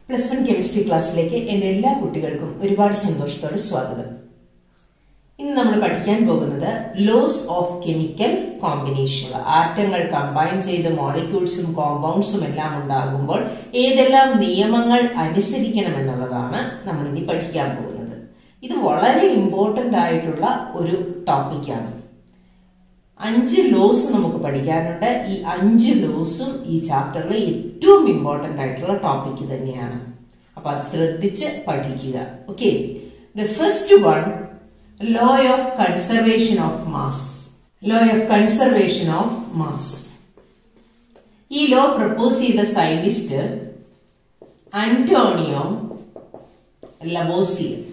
Plus one chemistry ക്ലാസ്സിലേക്ക് എന്റെ എല്ലാ കുട്ടികൾക്കും ഒരുപാട് സന്തോഷത്തോടെ സ്വാഗതം ഇന്ന് നമ്മൾ പഠിക്കാൻ പോകുന്നത് ലോസ് ഓഫ് കെമിക്കൽ കോമ്പിനേഷൻ ആറ്റങ്ങൾ കമ്പൈൻ ചെയ്ത് മോളിക്യൂൾസും കോമ്പൗണ്ട്സും എല്ലാം ഉണ്ടാകുമ്പോൾ ഏതെല്ലാം നിയമങ്ങൾ അനുസരിക്കണമെന്നുള്ളതാണ് നമ്മൾ ഇനി പഠിക്കാൻ പോകുന്നത് ഇത് വളരെ ഇമ്പോർട്ടന്റ് ആയിട്ടുള്ള ഒരു ടോപ്പിക്കാണ് അഞ്ച് ലോസ് നമുക്ക് പഠിക്കാനുണ്ട് ഈ അഞ്ച് ലോസും ഈ ചാപ്റ്ററിലെ ഏറ്റവും ഇമ്പോർട്ടന്റ് ആയിട്ടുള്ള ടോപ്പിക് തന്നെയാണ് അപ്പൊ അത് ശ്രദ്ധിച്ച് പഠിക്കുക okay the first one law of conservation of mass law of conservation of mass ഈ ലോ പ്രപ്പോസ് ചെയ്ത scientist Antonio Lavoisier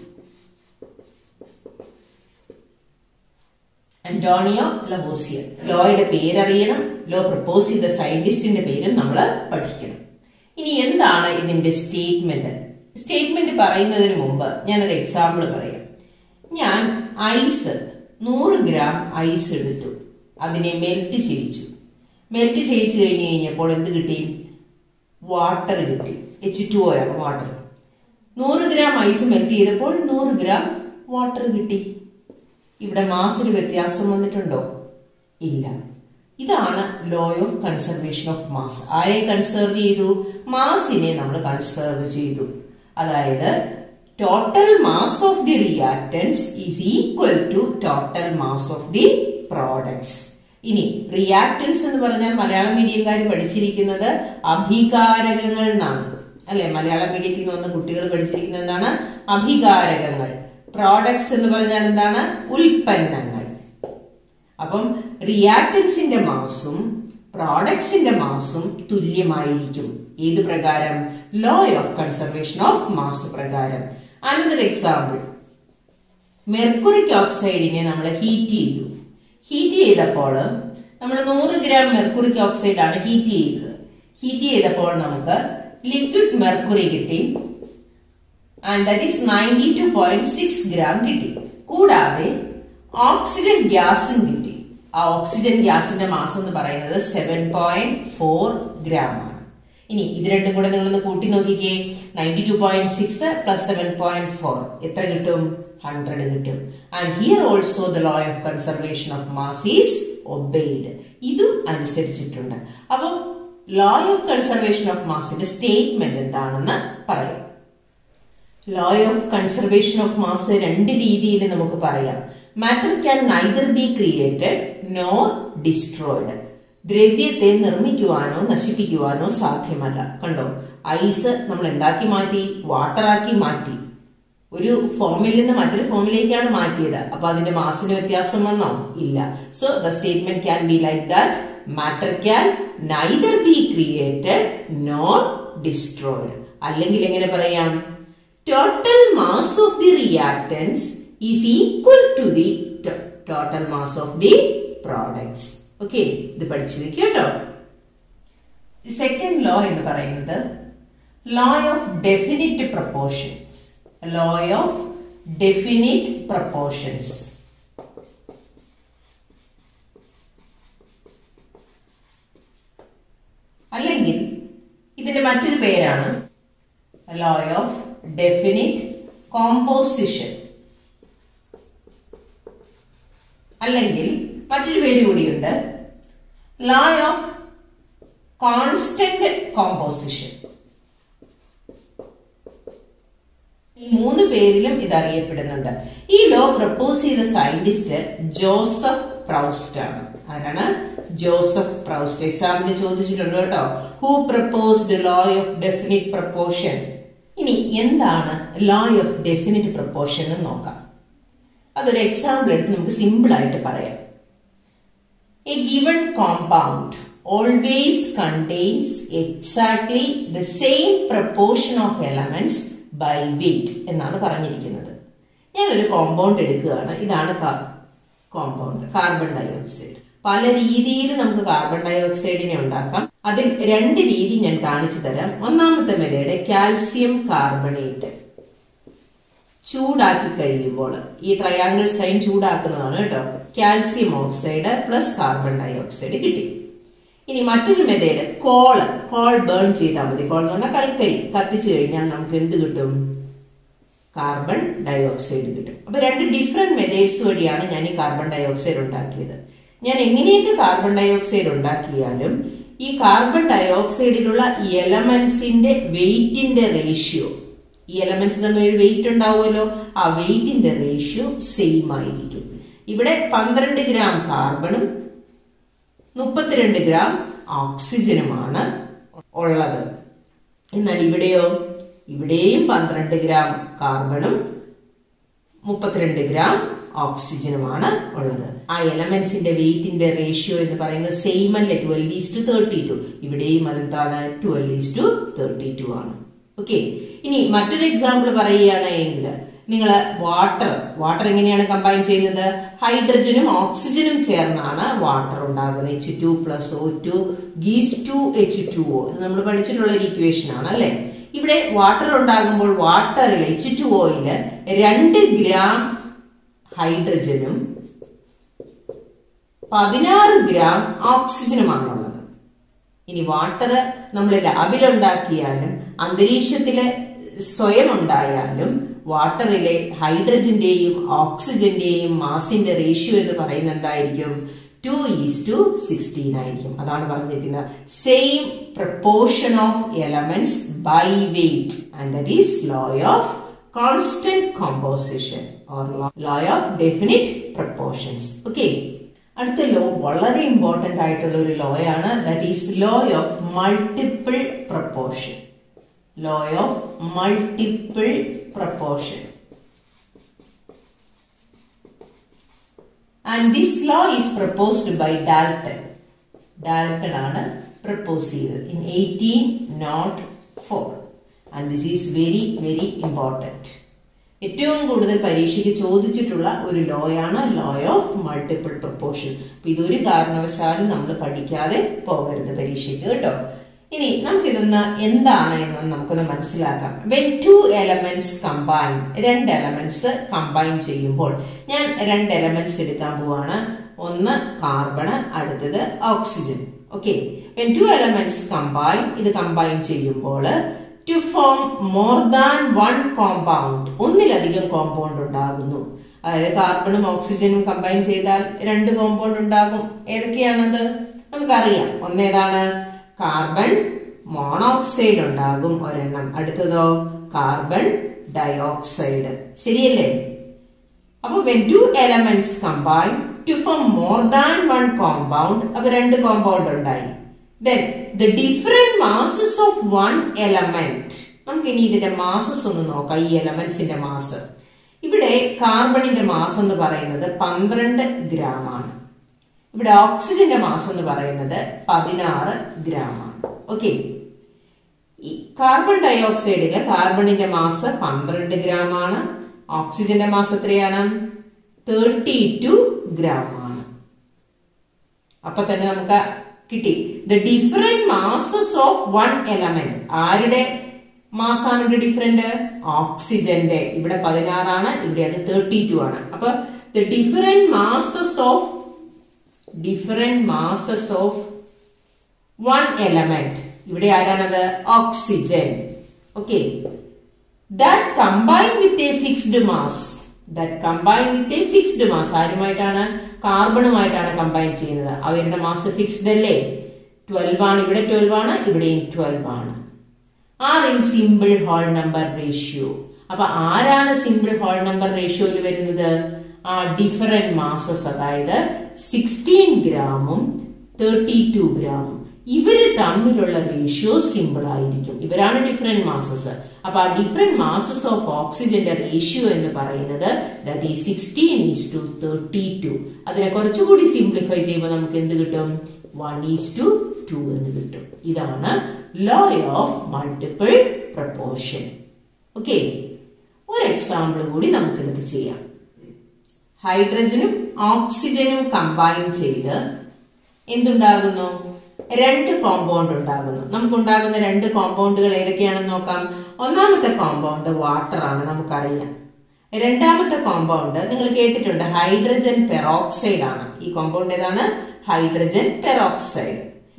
Antonio Lavoisier ലോയുടെ പേരറിയണം ലോ പ്രപ്പോസ് ചെയ്ത സയന്റിസ്റ്റിന്റെ പേരും നമ്മൾ പഠിക്കണം ഇനി എന്താണ് ഇതിന്റെ സ്റ്റേറ്റ്മെന്റ് സ്റ്റേറ്റ്മെന്റ് പറയുന്നതിന് മുമ്പ് ഞാനൊരു എക്സാമ്പിൾ പറയാം ഞാൻ ഐസ് നൂറ് ഗ്രാം ഐസ് എടുത്തു അതിനെ മെൽറ്റ് ചെയ്യിച്ചു മെൽറ്റ് ചെയ്യിച്ചു കഴിഞ്ഞു കഴിഞ്ഞപ്പോൾ എന്ത് കിട്ടി വാട്ടർ കിട്ടി എച്ച് ടു ഓ വാട്ടർ നൂറ് ഗ്രാം ഐസ് മെൽറ്റ് ചെയ്തപ്പോൾ നൂറ് ഗ്രാം വാട്ടർ കിട്ടി ഇവിടെ മാസിന് വ്യത്യാസം വന്നിട്ടുണ്ടോ ഇല്ല ഇതാണ് law of conservation of mass ആരെ കൺസർവ് ചെയ്തു മാസിനെ നമ്മൾ കൺസർവ് ചെയ്തു അതായത് total mass of the reactants is equal to total mass of the products ഇനി റിയാക്ടൻസ് എന്ന് പറഞ്ഞാൽ മലയാളം മീഡിയക്കാർ പഠിച്ചിരിക്കുന്നത് അഭികാരകങ്ങൾ എന്നാണ് അല്ലെ മലയാളം മീഡിയത്തിൽ നിന്ന് വന്ന കുട്ടികൾ പഠിച്ചിരിക്കുന്നത് എന്താണ് അഭികാരകങ്ങൾ പ്രോഡക്ട്സ് എന്ന് പറഞ്ഞാൽ എന്താണ് ഉൽപ്പന്നങ്ങൾ അപ്പം റിയാക്ടൻസിന്റെ മാസും പ്രോഡക്ട്സിന്റെ മാസും തുല്യമായിരിക്കും ഏത് പ്രകാരം law of conservation of mass പ്രകാരം അനദർ എക്സാമ്പിൾ മെർക്കുറിക് ഓക്സൈഡിനെ നമ്മൾ ഹീറ്റ് ചെയ്തു ഹീറ്റ് ചെയ്തപ്പോൾ നമ്മൾ നൂറ് ഗ്രാം മെർക്കുറിക് ഓക്സൈഡ് ആണ് ഹീറ്റ് ചെയ്തത് ഹീറ്റ് ചെയ്തപ്പോൾ നമുക്ക് ലിക്വിഡ് മെർക്കുറി കിട്ടി and that is ninety two point six gram കിട്ടി കൂടാതെ ഓക്സിജൻ ഗ്യാസും കിട്ടി ആ ഓക്സിജൻ ഗ്യാസിന്റെ മാസം എന്ന് പറയുന്നത് സെവൻ പോയിന്റ് ഫോർ ഗ്രാം ആണ് ഇനി ഇത് രണ്ടും കൂടെ നിങ്ങളൊന്ന് കൂട്ടി നോക്കിക്കേ ninety two point six plus seven point four എത്ര കിട്ടും ഹൺഡ്രഡ് കിട്ടും and here also the law of conservation of mass is obeyed ഇതും അനുസരിച്ചിട്ടുണ്ട് അപ്പം ലോ ഓഫ് കൺസർവേഷൻ ഓഫ് മാസിന്റെ സ്റ്റേറ്റ്മെന്റ് എന്താണെന്ന് പറയാം law of conservation of mass രണ്ട് രീതിയിൽ നമുക്ക് പറയാം matter can neither be created nor destroyed ദ്രവ്യത്തെ നിർമ്മിക്കുവാനോ നശിപ്പിക്കുവാനോ സാധ്യമല്ല കണ്ടോ ഐസ് നമ്മൾ എന്താക്കി മാറ്റി വാട്ടറാക്കി മാറ്റി ഒരു ഫോമിൽ നിന്ന് മറ്റൊരു ഫോമിലേക്കാണ് മാറ്റിയത് അപ്പൊ അതിന്റെ മാസിന് വ്യത്യാസം വന്നോ ഇല്ല so the statement can be like that matter can neither be created nor destroyed അല്ലെങ്കിൽ എങ്ങനെ പറയാം total mass of the reactants is equal to the total mass of the products. Okay ഇത് പഠിച്ചു വെക്കുക കേട്ടോ സെക്കൻഡ് ലോ എന്ന് പറയുന്നത് law of definite proportions law of definite proportions അല്ലെങ്കിൽ ഇതിന്റെ മറ്റൊരു പേരാണ് ലോ ഓഫ് ഡെഫിനിറ്റ് കോമ്പോസിഷൻ അല്ലെങ്കിൽ മറ്റൊരു പേര് കൂടിയുണ്ട് ലോ ഓഫ് കോൺസ്റ്റന്റ് കോമ്പോസിഷൻ ഈ മൂന്ന് പേരിലും ഇത് അറിയപ്പെടുന്നുണ്ട് ഈ ലോ പ്രപ്പോസ് ചെയ്ത സയന്റിസ്റ്റ് ജോസഫ് പ്രൗസ്റ്റ് ആണ് ആരാണ് ജോസഫ് പ്രൗസ്റ്റ് എക്സാമിന് ചോദിച്ചിട്ടുണ്ട് കേട്ടോ who proposed law of definite proportion ഇനി എന്താണ് ലോ ഓഫ് ഡെഫിനിറ്റ് പ്രപ്പോർഷൻ എന്ന് നോക്കാം അതൊരു എക്സാമ്പിൾ എടുത്ത് നമുക്ക് സിമ്പിൾ ആയിട്ട് പറയാം a given compound always contains exactly the same proportion of elements by weight എന്നാണ് പറഞ്ഞിരിക്കുന്നത് ഞാനൊരു കോമ്പൗണ്ട് എടുക്കുകയാണ് ഇതാണ് കോമ്പൗണ്ട് കാർബൺ ഡയോക്സൈഡ് പല രീതിയിൽ നമുക്ക് കാർബൺ ഡയോക്സൈഡിനെ ഉണ്ടാക്കാം അതിൽ രണ്ട് രീതി ഞാൻ കാണിച്ചു തരാം ഒന്നാമത്തെ മെതേഡ് കാൽസ്യം കാർബണേറ്റ് ചൂടാക്കി കഴിയുമ്പോൾ ഈ ട്രയാങ്കിൾ സൈൻ ചൂടാക്കുന്നതാണ് കേട്ടോ calcium oxide plus carbon dioxide കിട്ടി ഇനി മറ്റൊരു മെത്തേഡ് കോള് കോൾ ബേൺ ചെയ്താൽ മതി കോൾ എന്ന് പറഞ്ഞാൽ കൽക്കരി കത്തിച്ചു കഴിഞ്ഞാൽ നമുക്ക് എന്ത് കിട്ടും കാർബൺ ഡയോക്സൈഡ് കിട്ടും അപ്പൊ രണ്ട് ഡിഫറെന്റ് മെത്തേഡ്സ് വഴിയാണ് ഞാൻ ഈ കാർബൺ ഡയോക്സൈഡ് ഉണ്ടാക്കിയത് ഞാൻ എങ്ങനെയൊക്കെ കാർബൺ ഡയോക്സൈഡ് ഉണ്ടാക്കിയാലും ഈ കാർബൺ ഡയോക്സൈഡിലുള്ള എലമെന്റ്സിന്റെ വെയിറ്റിന്റെ റേഷ്യോ ഈ എലമെന്റ്സ് തമ്മിൽ ഒരു വെയിറ്റ് ഉണ്ടാവുമല്ലോ ആ വെയിറ്റിന്റെ റേഷ്യോ സെയിം ആയിരിക്കും ഇവിടെ പന്ത്രണ്ട് ഗ്രാം കാർബണും മുപ്പത്തിരണ്ട് ഗ്രാം ഓക്സിജനുമാണ് ഉള്ളത് എന്നാൽ ഇവിടെയോ ഇവിടെയും പന്ത്രണ്ട് ഗ്രാം കാർബണും മുപ്പത്തിരണ്ട് ഗ്രാം ഓക്സിജനുമാണ് ഉള്ളത് ആ എലമെന്റ്സിന്റെ വെയിറ്റിന്റെ റേഷ്യോ എന്ന് പറയുന്നത് സെയിം അല്ലേ twelve is to thirty two ഇവിടെയും അതെന്താണ് twelve is to thirty two ആണ് ഓക്കെ ഇനി മറ്റൊരു എക്സാമ്പിൾ പറയുകയാണ് എങ്കിൽ നിങ്ങൾ വാട്ടർ വാട്ടർ എങ്ങനെയാണ് കമ്പൈൻ ചെയ്യുന്നത് ഹൈഡ്രജനും ഓക്സിജനും ചേർന്നാണ് വാട്ടർ ഉണ്ടാകുന്നത് H two plus O two gives two H two O ഇത് നമ്മൾ പഠിച്ചിട്ടുള്ള ഒരു ഇക്വേഷൻ ആണ് അല്ലെ ഇവിടെ വാട്ടർ ഉണ്ടാകുമ്പോൾ വാട്ടറിൽ എച്ച് ടു ഒയില് രണ്ട് ഗ്രാം ഹൈഡ്രജനും പതിനാറ് ഗ്രാം ഓക്സിജനുമാണുള്ളത് ഇനി വാട്ടർ നമ്മൾ ലാബിലുണ്ടാക്കിയാലും അന്തരീക്ഷത്തില് സ്വയം ഉണ്ടായാലും വാട്ടറിലെ ഹൈഡ്രജന്റെയും ഓക്സിജന്റെയും മാസിന്റെ റേഷ്യോ എന്ന് പറയുന്നത് എന്തായിരിക്കും ടു ഈസ് ടു സിക്സ്റ്റീൻ ആയിരിക്കും അതാണ് പറഞ്ഞിരിക്കുന്നത് same proportion of elements by weight and that is law of constant composition or law of definite proportions okay അടുത്ത ലോ വളരെ ഇമ്പോർട്ടന്റ് ആയിട്ടുള്ള ഒരു ലോ ആണ് that is law of multiple proportion law of multiple proportion and this law is proposed by Dalton Dalton ആണ് propose ചെയ്തത് in eighteen nought four and this is very very important ഏറ്റവും കൂടുതൽ പരീക്ഷയ്ക്ക് ചോദിച്ചിട്ടുള്ള ഒരു ലോയാണ് ലോ ഓഫ് മൾട്ടിപ്പിൾ പ്രപ്പോർഷൻ അപ്പൊ ഇതൊരു കാരണവശാലും നമ്മൾ പഠിക്കാതെ പോകരുത് പരീക്ഷയ്ക്ക് കേട്ടോ ഇനി നമുക്കിതൊന്ന് എന്താണ് എന്ന് നമുക്കൊന്ന് മനസ്സിലാക്കാം വെൻ ടു എലമെന്റ്സ് കമ്പൈൻ രണ്ട് എലമെന്റ്സ് കമ്പൈൻ ചെയ്യുമ്പോൾ ഞാൻ രണ്ട് എലമെന്റ്സ് എടുക്കാൻ പോവാണ് ഒന്ന് കാർബണ് അടുത്തത് oxygen okay when two elements combine ഇത് കമ്പൈൻ ചെയ്യുമ്പോൾ to form more than one compound ഒന്നിലധികം കോമ്പൗണ്ട് ഉണ്ടാകുന്നു അതായത് കാർബണും ഓക്സിജനും കമ്പൈൻ ചെയ്താൽ രണ്ട് കോമ്പൗണ്ട് ഉണ്ടാകും ഏതൊക്കെയാണത് നമുക്കറിയാം ഒന്നേതാണ് കാർബൺ മോണോക്സൈഡ് ഉണ്ടാകും ഒരെണ്ണം അടുത്തതോ കാർബൺ ഡയോക്സൈഡ് ശരിയല്ലേ അപ്പൊ when two elements combine to form more than one compound അപ്പൊ രണ്ട് കോമ്പൗണ്ട് ഉണ്ടായി then the different masses of one element നമുക്ക് ഇനി ഇതിന്റെ മാസസ് ഒന്ന് നോക്കാം ഈ എലമെന്റ്സിന്റെ മാസ് ഇവിടെ കാർബണിന്റെ മാസ് എന്ന് പറയുന്നത് പന്ത്രണ്ട് ഗ്രാം ആണ് ഇവിടെ ഓക്സിജന്റെ മാസ് എന്ന് പറയുന്നത് പതിനാറ് ഗ്രാം ആണ് ഓക്കെ ഈ കാർബൺ ഡയോക്സൈഡില് കാർബണിന്റെ മാസ് പന്ത്രണ്ട് ഗ്രാം ആണ് ഓക്സിജന്റെ മാസ് എത്രയാണ് തേർട്ടി ടു ഗ്രാം ആണ് അപ്പൊ തന്നെ നമുക്ക് കിട്ടി the different masses of one element ആരുടെ മാസാണ് ഇവിടെ ഡിഫറെന്റ് ഓക്സിജന്റെ ഇവിടെ പതിനാറാണ് ഇവിടെ അത് തേർട്ടി ടു ആണ് അപ്പൊ the different masses of different masses of one element ഇവിടെ ആരാണത് oxygen okay that combine with a fixed mass that combine with a fixed mass ആരുമായിട്ടാണ് കാർബണുമായിട്ടാണ് കമ്പൈൻ ചെയ്യുന്നത് അവരുടെ മാസ് ഫിക്സ്ഡ് അല്ലേ ട്വൽവ് ആണ് ഇവിടെ ട്വൽവ് ആണ് ഇവിടെയും ട്വൽവ് ആണ് are in simple whole number ratio അപ്പൊ ആരാണ് സിമ്പിൾ ഹോൾ നമ്പർ റേഷ്യോയിൽ വരുന്നത് ആ ഡിഫറെന്റ് മാസസ് അതായത് സിക്സ്റ്റീൻ ഗ്രാമും തേർട്ടി ടു ഗ്രാമും ഇവര് തമ്മിലുള്ള റേഷ്യോ സിമ്പിൾ ആയിരിക്കും ഇവരാണ് ഡിഫറെന്റ് മാസസ് അപ്പൊ ആ ഡിഫറെന്റ് മാസസ് ഓഫ് ഓക്സിജന്റെ റേഷ്യോ എന്ന് പറയുന്നത് ദാറ്റ് ഈ sixteen is to thirty two അതിനെ കുറച്ചുകൂടി സിംപ്ലിഫൈ ചെയ്യുമ്പോൾ നമുക്ക് എന്ത് കിട്ടും വൺ ഈസ് ടു ടു എന്ന് കിട്ടും ഇതാണ് law of multiple proportion okay ഒരു എക്സാമ്പിൾ കൂടി നമുക്ക് എടുത്ത് ചെയ്യാം ഹൈഡ്രജനും ഓക്സിജനും കമ്പൈൻ ചെയ്ത് എന്തുണ്ടാകുന്നു രണ്ട് കോമ്പൗണ്ട് ഉണ്ടാകുന്നു നമുക്കുണ്ടാകുന്ന രണ്ട് കോമ്പൗണ്ടുകൾ ഏതൊക്കെയാണെന്ന് നോക്കാം ഒന്നാമത്തെ കോമ്പൗണ്ട് വാട്ടർ ആണ് നമുക്കറിയാം രണ്ടാമത്തെ കോമ്പൗണ്ട് നിങ്ങൾ കേട്ടിട്ടുണ്ട് ഹൈഡ്രജൻ പെറോക്സൈഡ് ആണ് ഈ കോമ്പൗണ്ട് ഏതാണ് ഹൈഡ്രജൻ പെറോക്സൈഡ്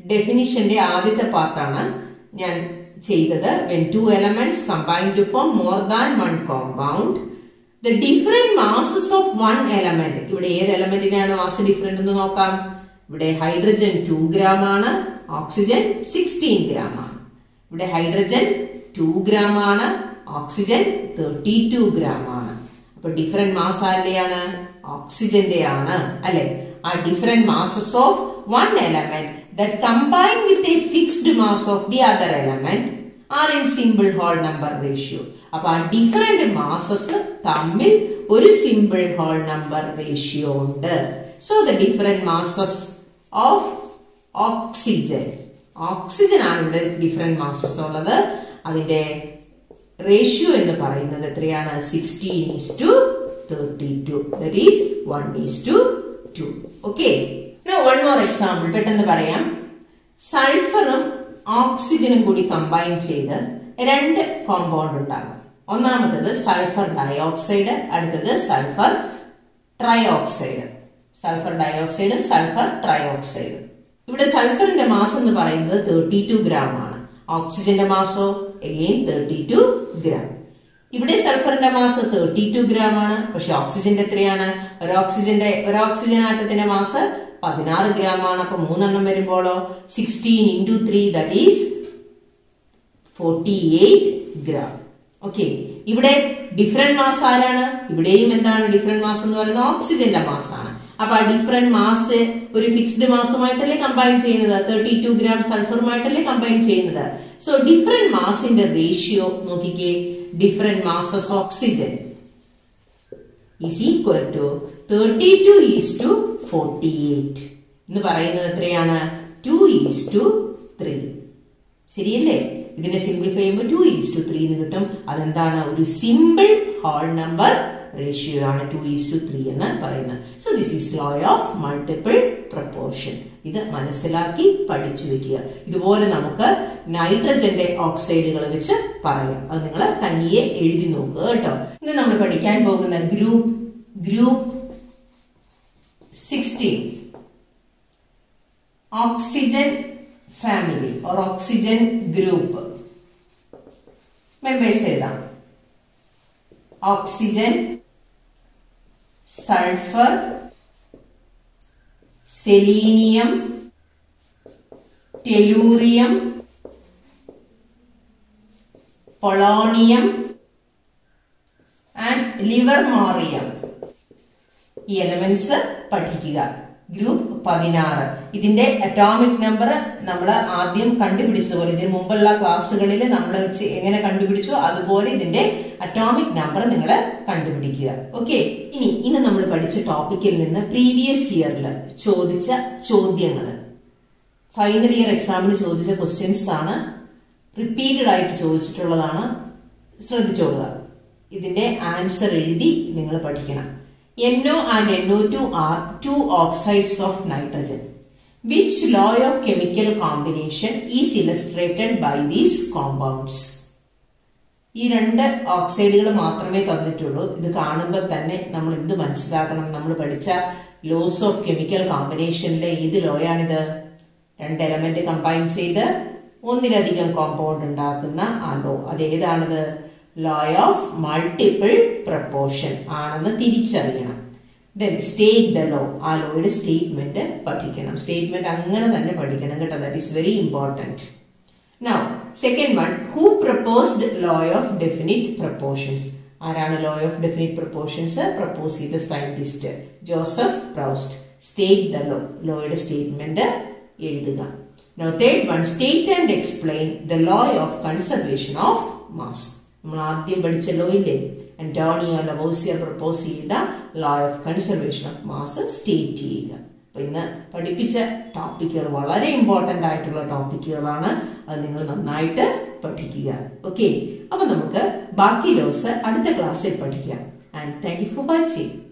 ഡെഫിനിഷന്റെ ആദ്യത്തെ പാർട്ടാണ് ഞാൻ ചെയ്തത് when two elements combine to form more than one compound the different masses of one element ഇവിടെ ഏത് എലമെന്റിനാണ് മാസ് ഡിഫറെന്റ് എന്ന് നോക്കാം ഇവിടെ ഹൈഡ്രജൻ ടു ഗ്രാം ആണ് ഓക്സിജൻ സിക്സ്റ്റീൻ ഗ്രാം ആണ് ഇവിടെ ഹൈഡ്രജൻ ടു ഗ്രാം ആണ് ഓക്സിജൻ തേർട്ടി ടു ഗ്രാം ആണ് അപ്പൊ ഡിഫറെന്റ് മാസ് ആരുടെയാണ് ഓക്സിജന്റെ ആണ് അല്ലെ ആ different masses of one element that combine with a fixed mass of the other element R in simple whole number ratio അപ്പൊ ആ ഡിഫറെന്റ് മാസസ് തമ്മിൽ ഒരു സിമ്പിൾ ഹോൾ നമ്പർ റേഷ്യോ ഉണ്ട് so the different masses of oxygen oxygen ആണ് ഇവിടെ different masses ഉള്ളത് അതിന്റെ ratio എന്ന് പറയുന്നത് എത്രയാണ് sixteen is to thirty two that is one is to two okay one more example പെട്ടെന്ന് പറയാം സൾഫറും ഓക്സിജനും കൂടി കമ്പൈൻ ചെയ്ത് രണ്ട് കോമ്പൗണ്ട് ഉണ്ടാകും ഒന്നാമത്തത് സൾഫർ ഡയോക്സൈഡ് അടുത്തത് സൾഫർ ട്രയോക്സൈഡ് സൾഫർ ഡയോക്സൈഡും സൾഫർ ട്രയോക്സൈഡും ഇവിടെ സൾഫറിന്റെ മാസ് എന്ന് പറയുന്നത് തേർട്ടി ടു ഗ്രാം ആണ് ഓക്സിജന്റെ മാസോ എഗെയിൻ തേർട്ടി ടു ഗ്രാം ഇവിടെ സൾഫറിന്റെ മാസ് തേർട്ടി ടു ഗ്രാം ആണ് പക്ഷെ ഓക്സിജന്റെ എത്രയാണ് ഒരു ഓക്സിജന്റെ ഒരു ഓക്സിജൻ ആറ്റത്തിന്റെ മാസ് പതിനാറ് ഗ്രാം ആണ് അപ്പൊ മൂന്നെണ്ണം വരുമ്പോഴോ sixteen into three that is forty eight gram okay ഇവിടെ ഡിഫറെന്റ് മാസ് ആരാണ് ഇവിടെയും എന്താണ് ഡിഫറെന്റ് മാസ് എന്ന് പറയുന്നത് ഓക്സിജന്റെ മാസ് ആണ് അപ്പൊ ആ ഡിഫറെന്റ് മാസ് ഒരു ഫിക്സ്ഡ് മാസുമായിട്ടല്ലേ കമ്പൈൻ ചെയ്യുന്നത് തേർട്ടി ടു ഗ്രാം സൾഫറുമായിട്ടല്ലേ കമ്പൈൻ ചെയ്യുന്നത് സോ ഡിഫറെന്റ് മാസിന്റെ റേഷ്യോ നോക്കിക്കേ different masses oxygen is equal to thirty two is to forty eight എന്ന് പറയുന്നത് എത്രയാണ് ടു ഈസ് ടു ത്രീ ശരിയല്ലേ ഇതിനെ സിംപ്ലിഫൈ ചെയ്യുമ്പോൾ ടു ഈസ് ടു ത്രീ എന്ന് കിട്ടും അതെന്താണ് ഒരു സിമ്പിൾ ഹോൾ നമ്പർ റേഷ്യോ ആണ് ടു ഈസ് ടു ത്രീ എന്ന് പറയുന്നത് so this is law of multiple proportion ഇത് മനസ്സിലാക്കി പഠിച്ചു വെക്കുക ഇതുപോലെ നമുക്ക് നൈട്രജന്റെ ഓക്സൈഡുകൾ വെച്ച് പറയാം അത് നിങ്ങൾ തനിയെ എഴുതി നോക്കുക കേട്ടോ ഇന്ന് നമ്മൾ പഠിക്കാൻ പോകുന്ന group group sixteen oxygen family or oxygen group members എഴുതാം oxygen sulphur selenium tellurium polonium and livermorium ഈ എലമെന്റ്സ് പഠിക്കുക ഗ്രൂപ്പ് പതിനാറ് ഇതിന്റെ അറ്റോമിക് നമ്പർ നമ്മൾ ആദ്യം കണ്ടുപിടിച്ചതുപോലെ ഇതിന് മുമ്പുള്ള ക്ലാസ്സുകളിൽ നമ്മൾ എങ്ങനെ കണ്ടുപിടിച്ചോ അതുപോലെ ഇതിന്റെ അറ്റോമിക് നമ്പർ നിങ്ങൾ കണ്ടുപിടിക്കുക ഓക്കെ ഇനി ഇന്ന് നമ്മൾ പഠിച്ച ടോപ്പിക്കിൽ നിന്ന് പ്രീവിയസ് ഇയറിൽ ചോദിച്ച ചോദ്യങ്ങൾ ഫൈനൽ ഇയർ എക്സാമിന് ചോദിച്ച ക്വസ്റ്റ്യൻസ് ആണ് റിപ്പീറ്റഡ് ആയിട്ട് ചോദിച്ചിട്ടുള്ളതാണ് ശ്രദ്ധിച്ചോളുക ഇതിന്റെ ആൻസർ എഴുതി നിങ്ങൾ പഠിക്കണം NO and NO2 are two oxides of nitrogen. Which law of chemical combination is illustrated by these compounds? ഈ രണ്ട് ഓക്സൈഡുകൾ മാത്രമേ തന്നിട്ടുള്ളൂ ഇത് കാണുമ്പോൾ തന്നെ നമ്മൾ എന്ത് മനസ്സിലാക്കണം നമ്മൾ പഠിച്ച ലോസ് ഓഫ് കെമിക്കൽ കോമ്പിനേഷനിലെ ഏത് ലോയാണിത് രണ്ട് എലമെന്റ് കമ്പൈൻ ചെയ്ത് ഒന്നിലധികം കോമ്പൗണ്ട് ഉണ്ടാക്കുന്ന ആ ലോ അതേതാണത് ലോ ഓഫ് മൾട്ടിപ്പിൾ പ്രപ്പോർഷൻ ആണെന്ന് തിരിച്ചറിയണം ദെൻ സ്റ്റേറ്റ് ദ ലോ ആ ലോയുടെ സ്റ്റേറ്റ്മെന്റ് പഠിക്കണം സ്റ്റേറ്റ്മെന്റ് അങ്ങനെ തന്നെ പഠിക്കണം കേട്ടോ that is very important now second one who proposed law of definite proportions ആരാണ് law of definite proportions propose ചെയ്ത scientist Joseph Proust state the law ലോയുടെ സ്റ്റേറ്റ്മെന്റ് എഴുതുക now third one state and explain the law of conservation of mass നമ്മൾ ആദ്യം പഠിച്ച law ഇല്ലേ Antonio Lavoisier propose ചെയ്ത law of conservation of mass state ചെയ്യുക അപ്പൊ ഇന്ന് പഠിപ്പിച്ച ടോപ്പിക്കുകൾ വളരെ ഇമ്പോർട്ടന്റ് ആയിട്ടുള്ള ടോപ്പിക്കുകളാണ് അത് നിങ്ങൾ നന്നായിട്ട് പഠിക്കുക ഓക്കെ അപ്പൊ നമുക്ക് ബാക്കി ലോസ് അടുത്ത ക്ലാസ്സിൽ പഠിക്കാം and thank you for watching